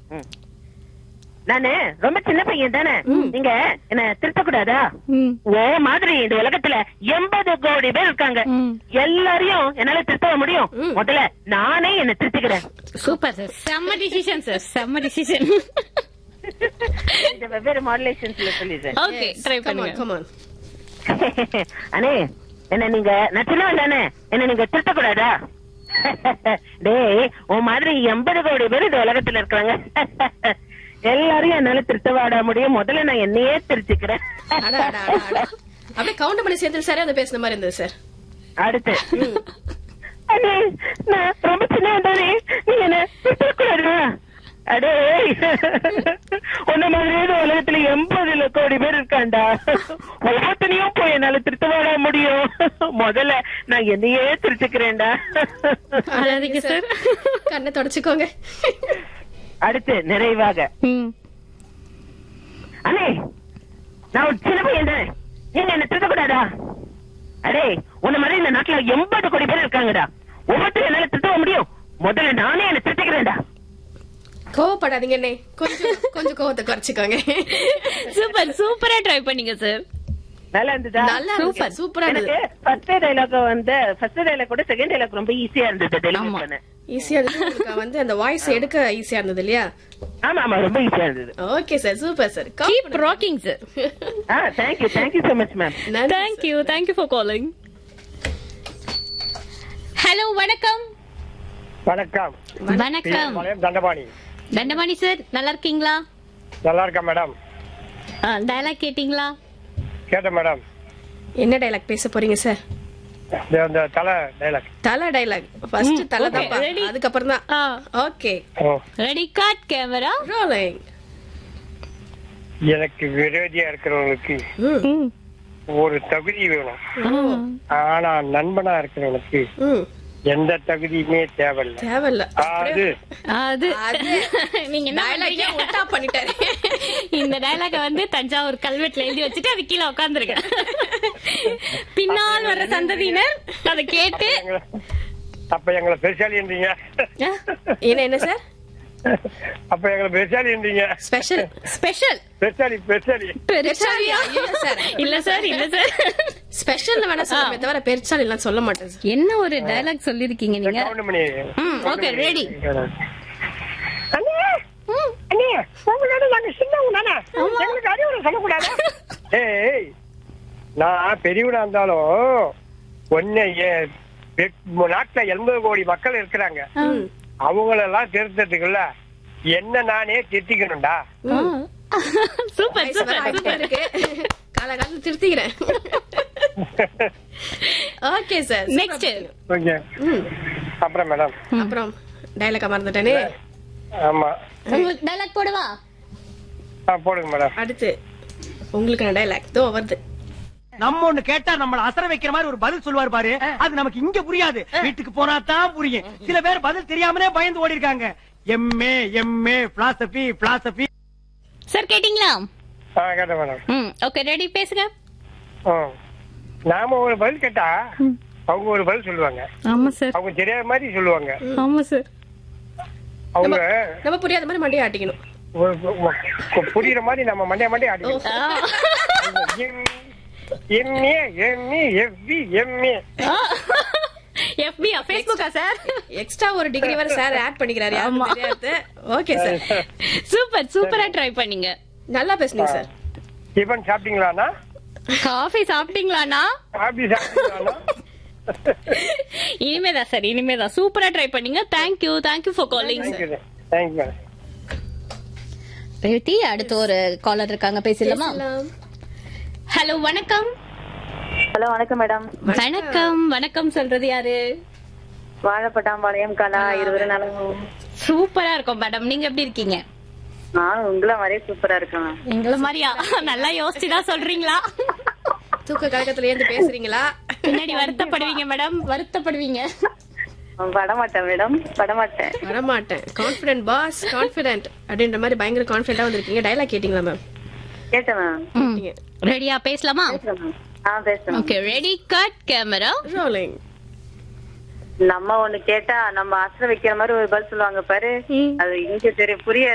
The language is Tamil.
ம். நானு ரொம்ப சின்ன பையன் தானே நீங்க என்ன திருத்தக்கூடாதா ம். ஓ மாதிரி இந்த உலகத்துல எண்பது கோடி பேர் இருக்காங்க ம். எல்லாரையும் என்னால திருத்த முடியும் முதல்ல நானே என்ன திருத்திக்கிறேன் சூப்பர் சார் செம்ம டிசிஷன் சார் செம்ம டிசிஷன் இந்த வெவ்வேறு மாடுலேஷன்ஸ்ல சொல்லிடுறேன் ஓகே ட்ரை பண்ணுங்க கமான் அண்ணே என்ன நீங்க நான் சின்னவன் தானே என்ன நீங்க திருத்தக்கூடாதா டேய் உன் மாதிரி எண்பது கோடி பேர் இந்த உலகத்துல இருக்காங்க எல்லாரையும் என்னால திருத்தவாட முடியும் முதல்ல நான் என்னையே திருத்திக்கிறேன் அட, அட, அட, அட. அப்படியே கவுண்ட் பண்ணி சேர்த்து சார் அதை பேசுன மாதிரி இருந்தது சார் அடுத்து அண்ணே நான் ரொம்ப சின்னவன் தானே நீங்க என்ன திருத்தக்கூடாதா அடே உன்ன மாதிரியே இந்த உலகத்துல எண்பது கோடி பேர் இருக்காண்டா ஒவ்வொருத்தனையும் போய் என்னால திருத்தவாட முடியும் முதல்ல நான் என்னையே திருத்திக்கிறேன்டா அழாதீங்க சார் கண்ணை தொடச்சுக்கோங்க அடுத்து நிறைவாக ம். அண்ணே நான் ஒரு சின்ன பையன் தானே நீங்க என்ன திருத்தக்கூடாதா அடே உன்ன மாதிரி இந்த நாட்டுல எண்பது கோடி பேர் இருக்காங்கடா ஒவ்வொருத்தரும் என்னால திருத்தவ முடியும் முதல்ல நானே என்ன திருத்திக்கிறேன்டா கோவப்படாதீங்க அண்ணே கொஞ்சம் கொஞ்சம் கோவத்தை குறைச்சிக்கோங்க சூப்பர் சூப்பரா ட்ரை பண்ணீங்க சார் நல்லா இருந்ததா நல்லா சூப்பர் சூப்பரா எனக்கு இருந்தது ஃபர்ஸ்ட் டைலாக் வந்து ஃபர்ஸ்ட் டைலாக் கூட செகண்ட் டைலாக் ரொம்ப ஈஸியா இருந்தது டெலிவரி ஆமா. பண்ண ஈஸியா இருந்தது உங்களுக்கு வந்து அந்த வாய்ஸ் எடுக்க ஈஸியா இருந்தது இல்லையா ஆமா ஆமா ரொம்ப ஈஸியா இருந்தது okay sir super sir keep rocking sir ஆ thank you thank you so much ma'am thank you thank you for calling hello வணக்கம் வணக்கம் வணக்கம் மலையம் தண்டபாணி தண்டபாணி சார் நல்லா இருக்கீங்களா நல்லா இருக்கேன் மேடம் டயலாக் கேட்டீங்களா கேட்டேன் மேடம் என்ன டைலாக் பேச போறீங்க சார் இந்த இந்த தலை டைலாக் தலை டைலாக் ஃபர்ஸ்ட் ம், தலை okay, தான் ready? அதுக்கப்புறம் தான் ஆ okay oh ready cut camera rolling எனக்கு விரோதியா இருக்கிறவங்களுக்கு ம் ஒரு தகுதி வேணும் ஆனா நண்பனா இருக்கிறவனுக்கு ம் எந்த தகுதியுமே தேவையில்லை தேவையில்ல அது அது அது நீங்க என்ன dialogue பண்றீங்க? ஏன் உல்டா பண்ணிட்டாரு இந்த டயலாக வந்து தஞ்சாவூர் கல்வெட்டுல எழுதி வச்சுட்டு அது கீழே உட்காந்துருக்கேன் பின்னால் வர்ற சந்ததியினர் அதை கேட்டு எங்களை- அப்ப எங்களை பெருசாலின்றீங்க என்ன என்ன சார் அப்ப எங்களை பெருசாலின்றீங்க ஸ்பெஷல் ஸ்பெஷல் பெருசாலி பெருசாலி பெருசாலியா ஐயோ, சார். இல்ல சார் இல்ல சார் ஸ்பெஷல் வேணா சொல்லுமே தவிர பெருசால் எல்லாம் சொல்ல மாட்டேன் சார் என்ன ஒரு டயலாக் சொல்லிருக்கீங்க நீங்க கவுண்ட் பண்ணி ம் ஓகே ரெடி அண்ணே அண்ணே உங்களோட நாங்க சின்னவங்க தானே எங்களுக்கு அறிவுரை சொல்லக்கூடாது ஏய் நான் பெரியவனா இருந்தாலும் ஒன்னு நாட்டுல எண்பது கோடி மக்கள் இருக்கிறாங்க அவங்களெல்லாம் திருத்தத்துக்குள்ள என்ன நானே திருத்திக்கணும்டா சூப்பர் வயசு வேற சூப்பர் ஆயிட்டே சூப்பர் இருக்கு காலகாலம் திருத்திக்கிறேன் ஓகே சார் நெக்ஸ்ட் ஓகே அப்புறம் மேடம் அப்புறம் டைலாக மறந்துட்டேனே ஆமா உங்களுக்கு டயலாக் போடவா ஆ, போடுங்க மேடம் அடுத்து உங்களுக்கு டைலாக் தோ வருது நம்ம ஒண்ணு கேட்டா நம்மள அசர வைக்கிற மாதிரி ஒரு பதில் சொல்லுவார் பாரு அது நமக்கு இங்க புரியாது வீட்டுக்கு போனா தான் புரியும் சில பேர் பதில் தெரியாமலே பயந்து ஓடி இருக்காங்க MA MA philosophy philosophy sir கேட்டீங்களா ஆ கேட்டேன் மேடம் ம் ஓகே ரெடி பேசுங்க ம். நாம ஒரு பதில் கேட்டா அவங்க ஒரு பதில் சொல்லுவாங்க ஆமா சார் அவங்க தெரியாத மாதிரி சொல்லுவாங்க ஆமா சார் அவங்க நம்ம புரியாத மாதிரி மண்டையை ஆட்டிக்கணும் ஒரு- ஒரு- புரியுற மாதிரி நம்ம மண்டைய மண்டைய ஆடிக்கணும் எம்ஏ எம்ஏ எஃபி எம்ஏ எஃபியா ஃபேஸ்புக்கா சார் எக்ஸ்ட்ரா ஒரு டிகிரி வரை சார் ஆட் பண்ணிக்கிறாரு ஆமா. யாருக்கும் தெரியாது ஓகே சார் சூப்பர் சூப்பரா ட்ரை பண்ணீங்க நல்லா பேசுனீங்க சார் டிஃபன் சாப்பிட்டீங்களாண்ணா காஃபி சாப்பிட்டீங்களாண்ணா காபி சாப்பிட்டீங்களாண்ணா இனிமேதான் சார் இனிமேதான் சூப்பரா ட்ரை பண்ணீங்க thank you thank you for calling thank you thank you madam Revathi அடுத்து ஒரு காலர் இருக்காங்க பேசலாமா ஹலோ வணக்கம் ஹலோ வணக்கம் மேடம் வணக்கம் வணக்கம் சொல்றது யாரு வாழைப்பட்டாம்பாளையம் கலா இருவரும் நலம் சூப்பரா இருக்கும் மேடம் நீங்க எப்படி இருக்கீங்க நானும் உங்களை மாதிரியே சூப்பரா இருக்கேன் எங்களை மாதிரியா நல்லா யோசிச்சுதான் சொல்றீங்களா தூக்க கழகத்துல இருந்து பேசுறீங்களா பின்னாடி வருத்தப்படுவீங்க மேடம் வருத்தப்படுவீங்க படமாட்டேன் மேடம் படமாட்டேன் வரமாட்டேன் கான்பிடன்ட் பாஸ் கான்பிடன்ட் அப்படின்ற மாதிரி பயங்கர கான்பிடண்டா வந்திருக்கீங்க டைலாக் கேட்டீங்களா மேம் கேட்டேன் மேம் ரெடியா பேசலாமா பேசுறேன் மேம் ஆ பேசுறேன் okay ready cut camera rolling நம்ம ஒண்ணு கேட்டா நம்ம அசர வைக்கிற மாதிரி ஒரு பதில் சொல்லுவாங்க பாரு அது இங்க தெரிய புரிய